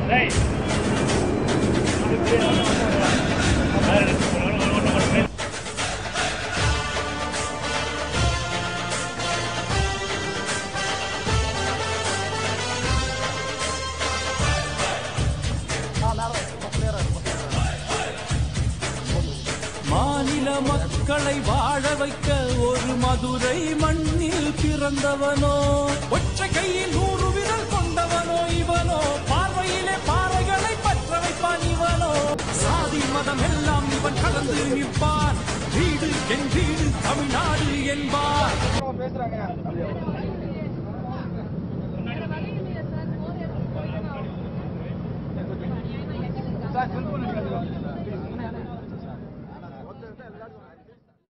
மாநில மக்களை வாழ வைக்க ஒரு மதுரை மண்ணில் பிறந்தவனோ ஒற்றை கையில் நூறு விரல் கொண்டவனோ இவனோ பார்வையிலே பாறைகளை பற்ற வைப்பான் இவனோ சாதி மதம் எல்லாம் இவன் கடந்து நிற்பான் வீடு என் வீடு தமிழ்நாடு என்பார் சார்